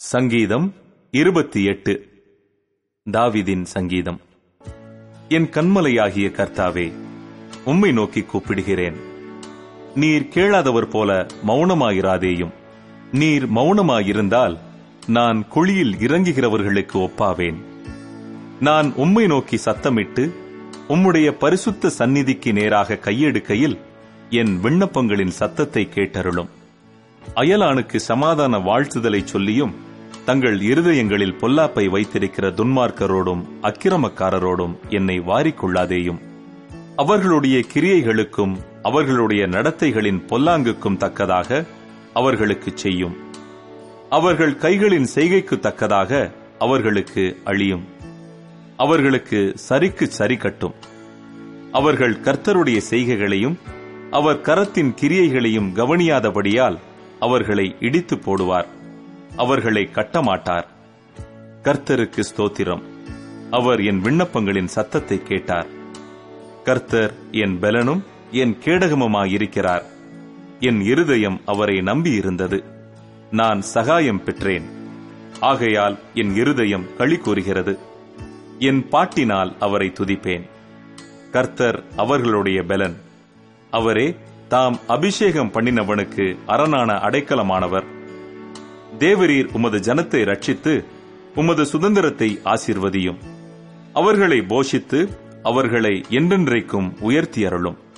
சங்கீதம் இருபத்தி எட்டு தாவிதின் சங்கீதம் என் கண்மலையாகிய கர்த்தாவே உம்மை நோக்கி கூப்பிடுகிறேன் நீர் கேளாதவர் போல மௌனமாயிராதேயும் நீர் மௌனமாயிருந்தால் நான் குழியில் இறங்குகிறவர்களுக்கு ஒப்பாவேன் நான் உம்மை நோக்கி சத்தமிட்டு உம்முடைய பரிசுத்த சந்நிதிக்கு நேராக கையெடுக்கையில் என் விண்ணப்பங்களின் சத்தத்தை கேட்டருளும் அயலானுக்கு சமாதான வாழ்த்துதலை சொல்லியும் தங்கள் இருதயங்களில் பொல்லாப்பை வைத்திருக்கிற துன்மார்க்கரோடும் அக்கிரமக்காரரோடும் என்னை வாரிக்கொள்ளாதேயும் அவர்களுடைய கிரியைகளுக்கும் அவர்களுடைய நடத்தைகளின் பொல்லாங்குக்கும் தக்கதாக அவர்களுக்கு செய்யும் அவர்கள் கைகளின் செய்கைக்கு தக்கதாக அவர்களுக்கு அழியும் அவர்களுக்கு சரிக்கு சரி கட்டும் அவர்கள் கர்த்தருடைய செய்கைகளையும் அவர் கரத்தின் கிரியைகளையும் கவனியாதபடியால் அவர்களை இடித்து போடுவார் அவர்களை கட்டமாட்டார் கர்த்தருக்கு ஸ்தோத்திரம் அவர் என் விண்ணப்பங்களின் சத்தத்தை கேட்டார் கர்த்தர் என் பலனும் என் கேடகமுமாயிருக்கிறார் என் இருதயம் அவரை நம்பியிருந்தது நான் சகாயம் பெற்றேன் ஆகையால் என் இருதயம் களி கூறுகிறது என் பாட்டினால் அவரை துதிப்பேன் கர்த்தர் அவர்களுடைய பலன் அவரே தாம் அபிஷேகம் பண்ணினவனுக்கு அரணான அடைக்கலமானவர் தேவரீர் உமது ஜனத்தை ரட்சித்து உமது சுதந்திரத்தை ஆசீர்வதியும் அவர்களை போஷித்து அவர்களை என்றென்றைக்கும் உயர்த்தி அருளும்